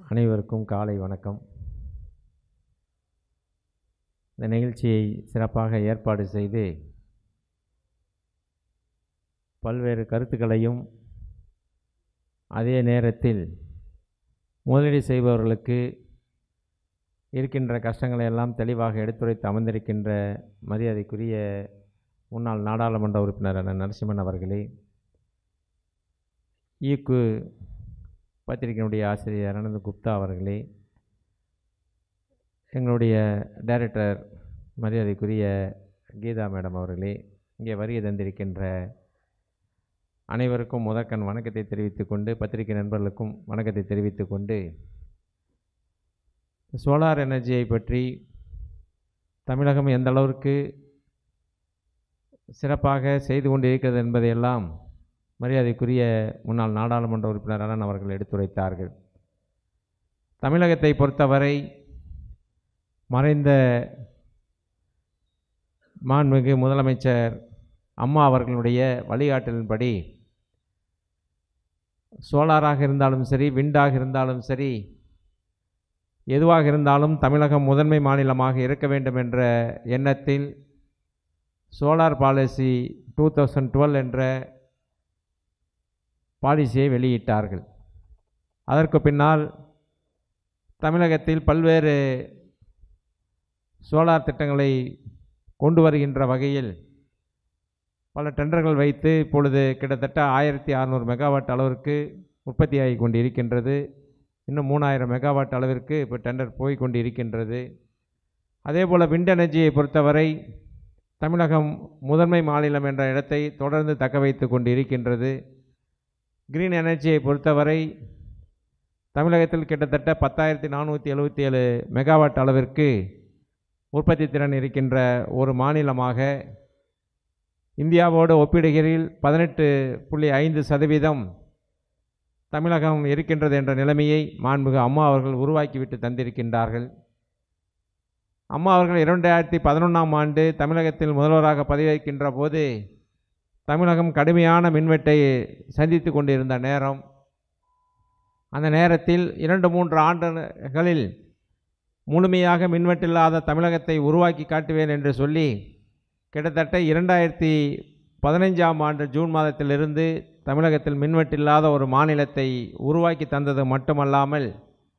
அனைவருக்கும் காலை வணக்கம் இந்த நிகழ்ச்சியை சிறப்பாக ஏற்பாடு செய்து பல்வேறு கருத்துக்களையும் அதே நேரத்தில் முதலீடு செய்பவர்களுக்கு இருக்கின்ற கஷ்டங்களை எல்லாம் தெளிவாக எடுத்துரைத்து அமர்ந்திருக்கின்ற மரியாதைக்குரிய முன்னாள் நாடாளுமன்ற உறுப்பினர் அண்ணன் நரசிம்மன் அவர்களே ஈக்கு பத்திரிகையினுடைய ஆசிரியர் அனந்த் குப்தா அவர்களே எங்களுடைய டைரக்டர் மரியாதைக்குரிய கீதா மேடம் அவர்களே இங்கே வருகை தந்திருக்கின்ற அனைவருக்கும் முதற்கண் வணக்கத்தை தெரிவித்துக் கொண்டு பத்திரிகை நண்பர்களுக்கும் வணக்கத்தை தெரிவித்துக் கொண்டு சோலார் எனர்ஜியை பற்றி தமிழகம் எந்த அளவிற்கு சிறப்பாக செய்து கொண்டு இருக்கிறது என்பதையெல்லாம் மரியாதைக்குரிய முன்னாள் நாடாளுமன்ற உறுப்பினர் அண்ணன் அவர்கள் எடுத்துரைத்தார்கள் தமிழகத்தை பொறுத்தவரை மறைந்த மாண்புமிகு முதலமைச்சர் அம்மா அவர்களுடைய வழிகாட்டலின்படி சோலாராக இருந்தாலும் சரி விண்டாக இருந்தாலும் சரி எதுவாக இருந்தாலும் தமிழகம் முதன்மை மாநிலமாக இருக்க வேண்டும் என்ற எண்ணத்தில் solar policy two thousand twelve என்ற பாலிசியை வெளியிட்டார்கள் அதற்கு பின்னால் தமிழகத்தில் பல்வேறு சோலார் திட்டங்களை கொண்டு வருகின்ற வகையில் பல டெண்டர்கள் வைத்து இப்பொழுது கிட்டத்தட்ட ஆயிரத்தி அறநூறு மெகாவாட் அளவிற்கு உற்பத்தியாகி கொண்டு இருக்கின்றது இன்னும் மூணாயிரம் மெகாவாட் அளவிற்கு இப்போ டெண்டர் போய் கொண்டு இருக்கின்றது அதே போல் விண்ட் எனர்ஜியை பொறுத்தவரை தமிழகம் முதன்மை மாநிலம் என்ற இடத்தை தொடர்ந்து தக்க வைத்து கொண்டு இருக்கின்றது கிரீன் எனர்ஜியை பொறுத்தவரை தமிழகத்தில் கிட்டத்தட்ட பத்தாயிரத்தி நானூற்றி எழுபத்தி ஏழு மெகாவாட் அளவிற்கு உற்பத்தி திறன் இருக்கின்ற ஒரு மாநிலமாக இந்தியாவோடு ஒப்பிடுகையில் பதினெட்டு புள்ளி ஐந்து சதவீதம் தமிழகம் இருக்கின்றது என்ற நிலைமையை மாண்புமிகு அம்மா அவர்கள் உருவாக்கிவிட்டு தந்திருக்கின்றார்கள் அம்மா அவர்கள் இரண்டாயிரத்தி பதினொன்றாம் ஆண்டு தமிழகத்தில் முதல்வராக பதவி வகிக்கின்ற போது தமிழகம் கடுமையான மின்வெட்டை சந்தித்து கொண்டிருந்த நேரம் அந்த நேரத்தில் இரண்டு மூன்று ஆண்டுகளில் முழுமையாக மின்வெட்டில்லாத தமிழகத்தை உருவாக்கி காட்டுவேன் என்று சொல்லி கிட்டத்தட்ட இரண்டாயிரத்தி பதினைஞ்சாம் ஆண்டு ஜூன் மாதத்திலிருந்து தமிழகத்தில் மின்வெட்டில்லாத ஒரு மாநிலத்தை உருவாக்கி தந்தது மட்டுமல்லாமல்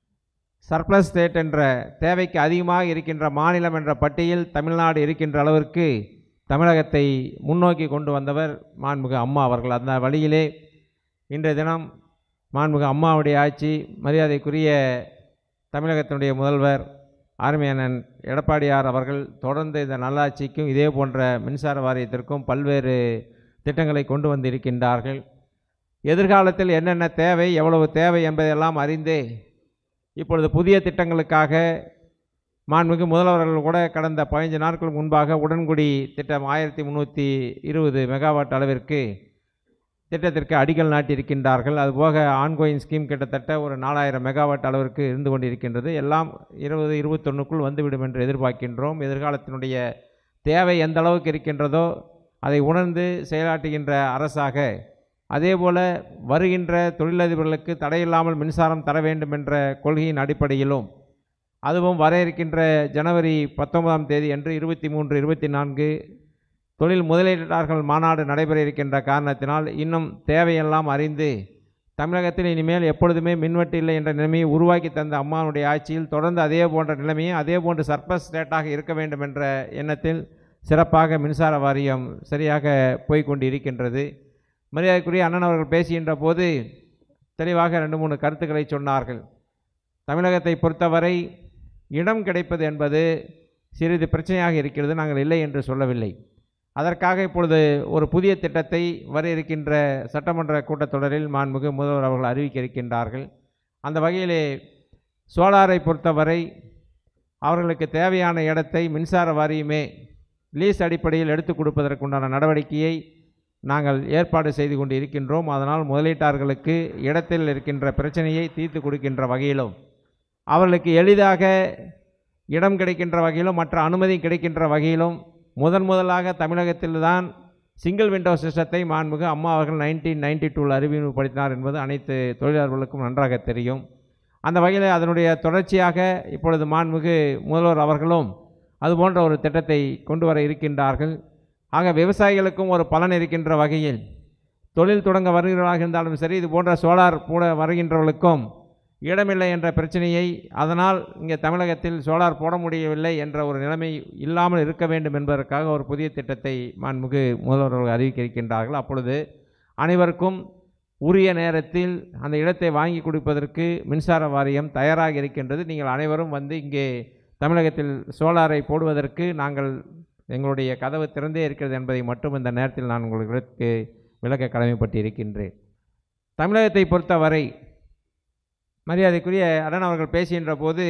சர்ப்ளஸ் ஸ்டேட் என்ற தேவைக்கு அதிகமாக இருக்கின்ற மாநிலம் என்ற பட்டியல் தமிழ்நாடு இருக்கின்ற அளவிற்கு தமிழகத்தை முன்னோக்கி கொண்டு வந்தவர் மாண்புமிகு அம்மா அவர்கள் அந்த வழியிலே இன்றைய தினம் மாண்புமிகு அம்மாவுடைய ஆட்சி மரியாதைக்குரிய தமிழகத்தினுடைய முதல்வர் ஆர்மியனன் எடப்பாடியார் அவர்கள் தொடர்ந்து இந்த நல்லாட்சிக்கும் இதே போன்ற மின்சார வாரியத்திற்கும் பல்வேறு திட்டங்களை கொண்டு வந்து இருக்கின்றார்கள் எதிர்காலத்தில் என்னென்ன தேவை எவ்வளவு தேவை என்பதையெல்லாம் அறிந்து இப்பொழுது புதிய திட்டங்களுக்காக மாண்புமிகு முதல்வர்கள் கூட கடந்த பதினைஞ்சு நாட்கள் முன்பாக உடன்குடி திட்டம் ஆயிரத்தி முந்நூற்றி இருபது மெகாவாட் அளவிற்கு திட்டத்திற்கு அடிக்கல் நாட்டியிருக்கின்றார்கள் அதுபோக ஆன்கோயின் ஸ்கீம் கிட்டத்தட்ட ஒரு நாலாயிரம் மெகாவாட் அளவிற்கு இருந்து கொண்டிருக்கின்றது எல்லாம் இருபது இருபத்தொன்னுக்குள் வந்துவிடும் என்று எதிர்பார்க்கின்றோம் எதிர்காலத்தினுடைய தேவை எந்த அளவுக்கு இருக்கின்றதோ அதை உணர்ந்து செயலாற்றுகின்ற அரசாக அதேபோல வருகின்ற தொழிலதிபர்களுக்கு தடையில்லாமல் மின்சாரம் தர வேண்டும் என்ற கொள்கையின் அடிப்படையிலும் அதுவும் வர இருக்கின்ற ஜனவரி பத்தொன்பதாம் தேதி அன்று இருபத்தி மூன்று இருபத்தி நான்கு தொழில் முதலீட்டாளர்கள் மாநாடு நடைபெற இருக்கின்ற காரணத்தினால் இன்னும் தேவையெல்லாம் அறிந்து தமிழகத்தில் இனிமேல் எப்பொழுதுமே மின்வெட்டு இல்லை என்ற நிலைமையை உருவாக்கி தந்த அம்மாவுடைய ஆட்சியில் தொடர்ந்து அதே போன்ற நிலைமையை அதே போன்று சர்பஸ் ஸ்டேட்டாக இருக்க வேண்டும் என்ற எண்ணத்தில் சிறப்பாக மின்சார வாரியம் சரியாக போய்கொண்டு இருக்கின்றது மரியாதைக்குரிய அண்ணன் அவர்கள் பேசுகின்ற போது தெளிவாக ரெண்டு மூணு கருத்துக்களை சொன்னார்கள் தமிழகத்தை பொறுத்தவரை இடம் கிடைப்பது என்பது சிறிது பிரச்சனையாக இருக்கிறது நாங்கள் இல்லை என்று சொல்லவில்லை அதற்காக இப்பொழுது ஒரு புதிய திட்டத்தை வர இருக்கின்ற சட்டமன்ற கூட்டத்தொடரில் மாண்புமிகு முதல்வர் அவர்கள் அறிவிக்க இருக்கின்றார்கள் அந்த வகையிலே சோலாரை பொறுத்தவரை அவர்களுக்கு தேவையான இடத்தை மின்சார வாரியமே லீஸ் அடிப்படையில் எடுத்து கொடுப்பதற்குண்டான நடவடிக்கையை நாங்கள் ஏற்பாடு செய்து கொண்டு இருக்கின்றோம் அதனால் முதலீட்டாளர்களுக்கு இடத்தில் இருக்கின்ற பிரச்சனையை தீர்த்து கொடுக்கின்ற வகையிலும் அவர்களுக்கு எளிதாக இடம் கிடைக்கின்ற வகையிலும் மற்ற அனுமதி கிடைக்கின்ற வகையிலும் முதன் முதலாக தமிழகத்தில்தான் சிங்கிள் விண்டோ சிஸ்டத்தை மாண்புமிகு அம்மா அவர்கள் நைன்டீன் நைன்டி டூவில் அறிமுகப்படுத்தினார் என்பது அனைத்து தொழிலாளர்களுக்கும் நன்றாக தெரியும் அந்த வகையில் அதனுடைய தொடர்ச்சியாக இப்பொழுது மாண்புமிகு முதல்வர் அவர்களும் அது போன்ற ஒரு திட்டத்தை கொண்டு வர இருக்கின்றார்கள் ஆக விவசாயிகளுக்கும் ஒரு பலன் இருக்கின்ற வகையில் தொழில் தொடங்க வருகிறவர்களாக இருந்தாலும் சரி இது போன்ற சோலார் போட வருகின்றவர்களுக்கும் இடமில்லை என்ற பிரச்சனையை அதனால் இங்கே தமிழகத்தில் சோலார் போட முடியவில்லை என்ற ஒரு நிலைமை இல்லாமல் இருக்க வேண்டும் என்பதற்காக ஒரு புதிய திட்டத்தை மாண்புமிகு முதல்வர்கள் அறிவிக்க இருக்கின்றார்கள் அப்பொழுது அனைவருக்கும் உரிய நேரத்தில் அந்த இடத்தை வாங்கி கொடுப்பதற்கு மின்சார வாரியம் தயாராக இருக்கின்றது நீங்கள் அனைவரும் வந்து இங்கே தமிழகத்தில் சோலாரை போடுவதற்கு நாங்கள் எங்களுடைய கதவு திறந்தே இருக்கிறது என்பதை மட்டும் இந்த நேரத்தில் நான் உங்களுக்கு விளக்க கடமைப்பட்டு இருக்கின்றேன் தமிழகத்தை பொறுத்தவரை மரியாதைக்குரிய அரண் அவர்கள் பேசுகின்ற போது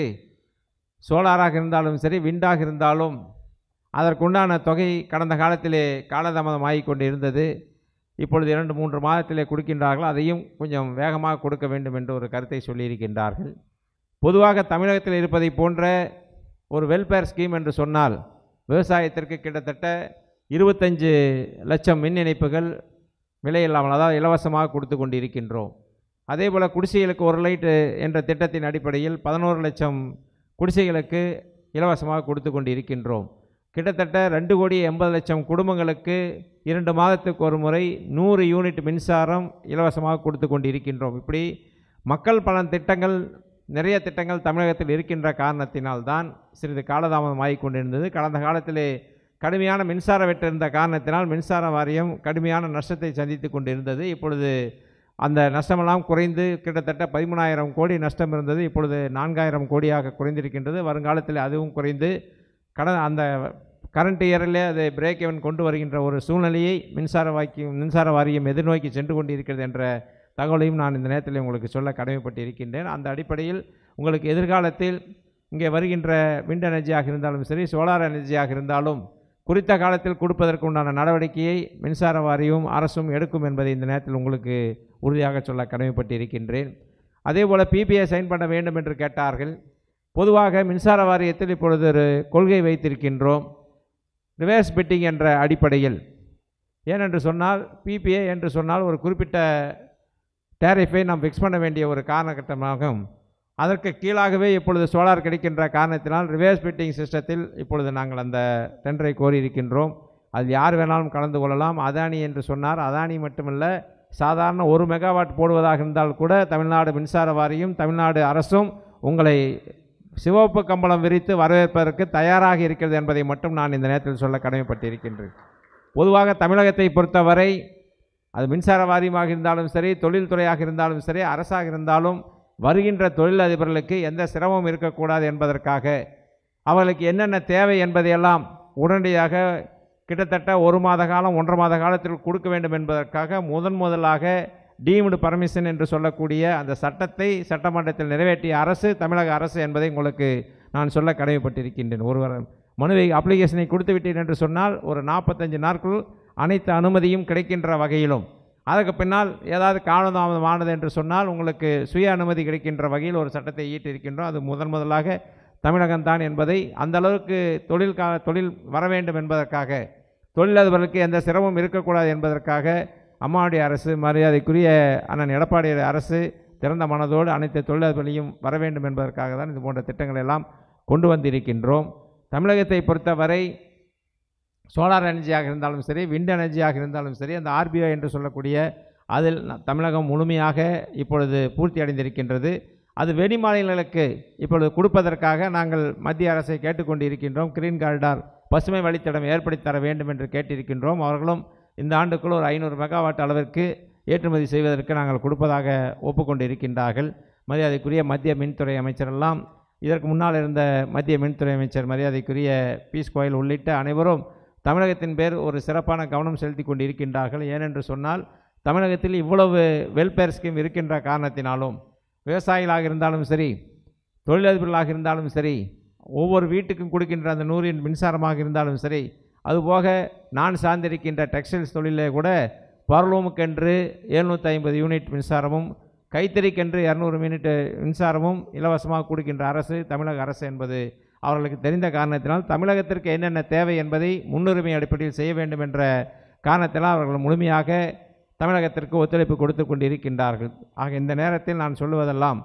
சோலாராக இருந்தாலும் சரி விண்டாக இருந்தாலும் அதற்குண்டான தொகை கடந்த காலத்திலே காலதாமதம் ஆகி கொண்டு இருந்தது இப்பொழுது இரண்டு மூன்று மாதத்திலே கொடுக்கின்றார்கள் அதையும் கொஞ்சம் வேகமாக கொடுக்க வேண்டும் என்று ஒரு கருத்தை சொல்லியிருக்கின்றார்கள் பொதுவாக தமிழகத்தில் இருப்பதை போன்ற ஒரு வெல்ஃபேர் ஸ்கீம் என்று சொன்னால் விவசாயத்திற்கு கிட்டத்தட்ட இருபத்தஞ்சு லட்சம் மின் இணைப்புகள் விலையில்லாமல் அதாவது இலவசமாக கொடுத்து கொண்டு இருக்கின்றோம் அதே போல் குடிசைகளுக்கு ஒரு லைட்டு என்ற திட்டத்தின் அடிப்படையில் பதினோரு லட்சம் குடிசைகளுக்கு இலவசமாக கொடுத்து கொண்டு இருக்கின்றோம் கிட்டத்தட்ட ரெண்டு கோடி எண்பது லட்சம் குடும்பங்களுக்கு இரண்டு மாதத்துக்கு ஒரு முறை நூறு யூனிட் மின்சாரம் இலவசமாக கொடுத்து கொண்டு இருக்கின்றோம் இப்படி மக்கள் பலன் திட்டங்கள் நிறைய திட்டங்கள் தமிழகத்தில் இருக்கின்ற காரணத்தினால்தான் சிறிது காலதாமதம் ஆகிக் கொண்டிருந்தது கடந்த காலத்திலே கடுமையான மின்சார வெட்டு இருந்த காரணத்தினால் மின்சார வாரியம் கடுமையான நஷ்டத்தை சந்தித்து கொண்டிருந்தது இப்பொழுது அந்த நஷ்டமெல்லாம் குறைந்து கிட்டத்தட்ட பதிமூணாயிரம் கோடி நஷ்டம் இருந்தது இப்பொழுது நான்காயிரம் கோடியாக குறைந்திருக்கின்றது வருங்காலத்தில் அதுவும் குறைந்து கடன் அந்த கரண்ட் இயரில் அதை பிரேக் எவன் கொண்டு வருகின்ற ஒரு சூழ்நிலையை மின்சார வாக்கியம் மின்சார வாரியம் எதிர்நோக்கி சென்று கொண்டிருக்கிறது என்ற தகவலையும் நான் இந்த நேரத்தில் உங்களுக்கு சொல்ல கடமைப்பட்டு இருக்கின்றேன் அந்த அடிப்படையில் உங்களுக்கு எதிர்காலத்தில் இங்கே வருகின்ற விண்ட் எனர்ஜியாக இருந்தாலும் சரி சோலார் எனர்ஜியாக இருந்தாலும் குறித்த காலத்தில் கொடுப்பதற்கு உண்டான நடவடிக்கையை மின்சார வாரியம் அரசும் எடுக்கும் என்பதை இந்த நேரத்தில் உங்களுக்கு உறுதியாக சொல்ல கடமைப்பட்டு இருக்கின்றேன் அதே போல் பிபிஐ சைன் பண்ண வேண்டும் என்று கேட்டார்கள் பொதுவாக மின்சார வாரியத்தில் இப்பொழுது ஒரு கொள்கை வைத்திருக்கின்றோம் ரிவர்ஸ் பிட்டிங் என்ற அடிப்படையில் ஏனென்று சொன்னால் பிபிஏ என்று சொன்னால் ஒரு குறிப்பிட்ட டேரிஃபை நாம் ஃபிக்ஸ் பண்ண வேண்டிய ஒரு காலகட்டமாகும் அதற்கு கீழாகவே இப்பொழுது சோலார் கிடைக்கின்ற காரணத்தினால் ரிவர்ஸ் பிட்டிங் சிஸ்டத்தில் இப்பொழுது நாங்கள் அந்த டெண்டரை கோரியிருக்கின்றோம் அதில் யார் வேணாலும் கலந்து கொள்ளலாம் அதானி என்று சொன்னார் அதானி மட்டுமல்ல சாதாரண ஒரு மெகாவாட் போடுவதாக இருந்தால் கூட தமிழ்நாடு மின்சார வாரியம் தமிழ்நாடு அரசும் உங்களை சிவப்பு கம்பளம் விரித்து வரவேற்பதற்கு தயாராக இருக்கிறது என்பதை மட்டும் நான் இந்த நேரத்தில் சொல்ல கடமைப்பட்டிருக்கின்றேன் பொதுவாக தமிழகத்தை பொறுத்தவரை அது மின்சார வாரியமாக இருந்தாலும் சரி தொழில்துறையாக இருந்தாலும் சரி அரசாக இருந்தாலும் வருகின்ற தொழிலதிபர்களுக்கு எந்த சிரமமும் இருக்கக்கூடாது என்பதற்காக அவர்களுக்கு என்னென்ன தேவை என்பதையெல்லாம் உடனடியாக கிட்டத்தட்ட ஒரு மாத காலம் ஒன்றரை மாத காலத்தில் கொடுக்க வேண்டும் என்பதற்காக முதன் முதலாக டீம்டு பர்மிஷன் என்று சொல்லக்கூடிய அந்த சட்டத்தை சட்டமன்றத்தில் நிறைவேற்றிய அரசு தமிழக அரசு என்பதை உங்களுக்கு நான் சொல்ல கடமைப்பட்டிருக்கின்றேன் ஒருவர் மனுவை அப்ளிகேஷனை கொடுத்து விட்டேன் என்று சொன்னால் ஒரு நாற்பத்தஞ்சு நாட்கள் அனைத்து அனுமதியும் கிடைக்கின்ற வகையிலும் அதற்கு பின்னால் ஏதாவது காலதாமதமானது என்று சொன்னால் உங்களுக்கு சுய அனுமதி கிடைக்கின்ற வகையில் ஒரு சட்டத்தை ஈட்டிருக்கின்றோம் அது முதன் முதலாக தமிழகம்தான் என்பதை அந்த அளவுக்கு தொழில் கா தொழில் வர வேண்டும் என்பதற்காக தொழிலதிபர்களுக்கு எந்த சிரமம் இருக்கக்கூடாது என்பதற்காக அம்மாவுடைய அரசு மரியாதைக்குரிய அண்ணன் எடப்பாடி அரசு திறந்த மனதோடு அனைத்து தொழிலதிபர்களையும் வர வேண்டும் என்பதற்காக தான் இது போன்ற திட்டங்களை எல்லாம் கொண்டு வந்திருக்கின்றோம் தமிழகத்தை பொறுத்தவரை சோலார் எனர்ஜியாக இருந்தாலும் சரி விண்ட் எனர்ஜியாக இருந்தாலும் சரி அந்த ஆர்பிஐ என்று சொல்லக்கூடிய அதில் ந- தமிழகம் முழுமையாக இப்பொழுது பூர்த்தி அடைந்திருக்கின்றது அது வெளி மாநிலங்களுக்கு இப்பொழுது கொடுப்பதற்காக நாங்கள் மத்திய அரசை கேட்டுக்கொண்டு இருக்கின்றோம் கிரீன் காரிடார் பசுமை வழித்தடம் ஏற்படுத்தி தர வேண்டும் என்று கேட்டிருக்கின்றோம் அவர்களும் இந்த ஆண்டுக்குள் ஒரு ஐநூறு மெகாவாட் அளவிற்கு ஏற்றுமதி செய்வதற்கு நாங்கள் கொடுப்பதாக ஒப்புக்கொண்டு இருக்கின்றார்கள் மரியாதைக்குரிய மத்திய மின்துறை அமைச்சரெல்லாம் இதற்கு முன்னால் இருந்த மத்திய மின்துறை அமைச்சர் மரியாதைக்குரிய பீஸ் கோயல் உள்ளிட்ட அனைவரும் தமிழகத்தின் பேர் ஒரு சிறப்பான கவனம் செலுத்தி கொண்டு இருக்கின்றார்கள் ஏனென்று சொன்னால் தமிழகத்தில் இவ்வளவு வெல்ஃபேர் ஸ்கீம் இருக்கின்ற காரணத்தினாலும் விவசாயிகளாக இருந்தாலும் சரி தொழிலதிபர்களாக இருந்தாலும் சரி ஒவ்வொரு வீட்டுக்கும் கொடுக்கின்ற அந்த நூறின் மின்சாரமாக இருந்தாலும் சரி அதுபோக நான் சார்ந்திருக்கின்ற டெக்ஸ்டைல்ஸ் தொழிலே கூட பரலூமுக்கென்று எழுநூற்றி ஐம்பது யூனிட் மின்சாரமும் கைத்தறிக்கென்று இரநூறு யூனிட் மின்சாரமும் இலவசமாக கொடுக்கின்ற அரசு தமிழக அரசு என்பது அவர்களுக்கு தெரிந்த காரணத்தினால் தமிழகத்திற்கு என்னென்ன தேவை என்பதை முன்னுரிமை அடிப்படையில் செய்ய வேண்டும் என்ற காரணத்தினால் அவர்கள் முழுமையாக தமிழகத்திற்கு ஒத்துழைப்பு கொடுத்து கொண்டிருக்கின்றார்கள் ஆக இந்த நேரத்தில் நான் சொல்லுவதெல்லாம்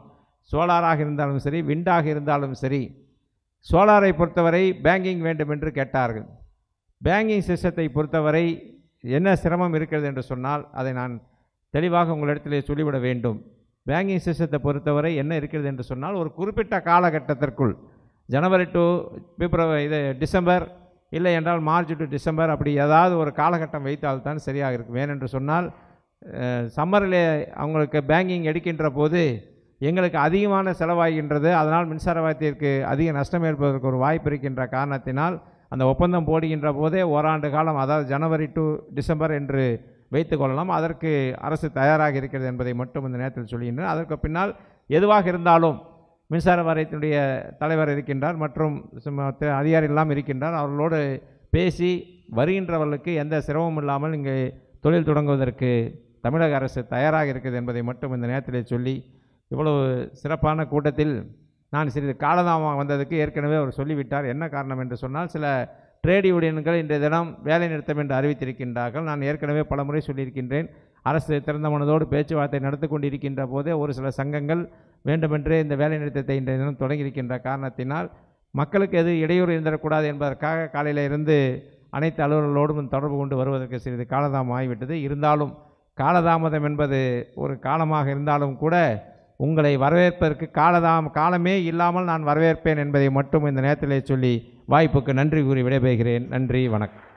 சோலாராக இருந்தாலும் சரி விண்டாக இருந்தாலும் சரி சோலாரை பொறுத்தவரை பேங்கிங் வேண்டும் என்று கேட்டார்கள் பேங்கிங் சிஸ்டத்தை பொறுத்தவரை என்ன சிரமம் இருக்கிறது என்று சொன்னால் அதை நான் தெளிவாக உங்களிடத்திலே சொல்லிவிட வேண்டும் பேங்கிங் சிஸ்டத்தை பொறுத்தவரை என்ன இருக்கிறது என்று சொன்னால் ஒரு குறிப்பிட்ட காலகட்டத்திற்குள் ஜனவரி டு பிப்ரவரி இது டிசம்பர் இல்லை என்றால் மார்ச் டு டிசம்பர் அப்படி ஏதாவது ஒரு காலகட்டம் வைத்தால்தான் சரியாக இருக்கும் ஏனென்று சொன்னால் சம்மரிலே அவங்களுக்கு பேங்கிங் எடுக்கின்ற போது எங்களுக்கு அதிகமான செலவாகின்றது அதனால் மின்சார வாரியத்திற்கு அதிக நஷ்டம் ஏற்பதற்கு ஒரு வாய்ப்பு இருக்கின்ற காரணத்தினால் அந்த ஒப்பந்தம் போடுகின்ற போதே ஓராண்டு காலம் அதாவது ஜனவரி டு டிசம்பர் என்று வைத்து கொள்ளலாம் அதற்கு அரசு தயாராக இருக்கிறது என்பதை மட்டும் இந்த நேரத்தில் சொல்கின்றேன் அதற்கு பின்னால் எதுவாக இருந்தாலும் மின்சார வாரியத்தினுடைய தலைவர் இருக்கின்றார் மற்றும் சும- த- அதிகாரிகள் இருக்கின்றார் அவர்களோடு பேசி வருகின்றவர்களுக்கு எந்த சிரமமும் இல்லாமல் இங்கே தொழில் தொடங்குவதற்கு தமிழக அரசு தயாராக இருக்கிறது என்பதை மட்டும் இந்த நேரத்திலே சொல்லி இவ்வளவு சிறப்பான கூட்டத்தில் நான் சிறிது காலதாமம் வந்ததுக்கு ஏற்கனவே அவர் சொல்லிவிட்டார் என்ன காரணம் என்று சொன்னால் சில ட்ரேட் யூனியன்கள் இன்றைய தினம் வேலை நிறுத்தம் என்று அறிவித்திருக்கின்றார்கள் நான் ஏற்கனவே பலமுறை சொல்லியிருக்கின்றேன் அரசு திறந்த மனதோடு பேச்சுவார்த்தை நடத்தி கொண்டிருக்கின்ற போதே ஒரு சில சங்கங்கள் வேண்டுமென்றே இந்த வேலை நிறுத்தத்தை இன்றைய தினம் தொடங்கியிருக்கின்ற காரணத்தினால் மக்களுக்கு எது இடையூறு இருந்திடக்கூடாது என்பதற்காக காலையில் இருந்து அனைத்து அலுவலர்களோடும் தொடர்பு கொண்டு வருவதற்கு சிறிது காலதாமம் ஆகிவிட்டது இருந்தாலும் காலதாமதம் என்பது ஒரு காலமாக இருந்தாலும் கூட உங்களை வரவேற்பதற்கு காலதாம் காலமே இல்லாமல் நான் வரவேற்பேன் என்பதை மட்டும் இந்த நேரத்திலே சொல்லி வாய்ப்புக்கு நன்றி கூறி விடைபெறுகிறேன் நன்றி வணக்கம்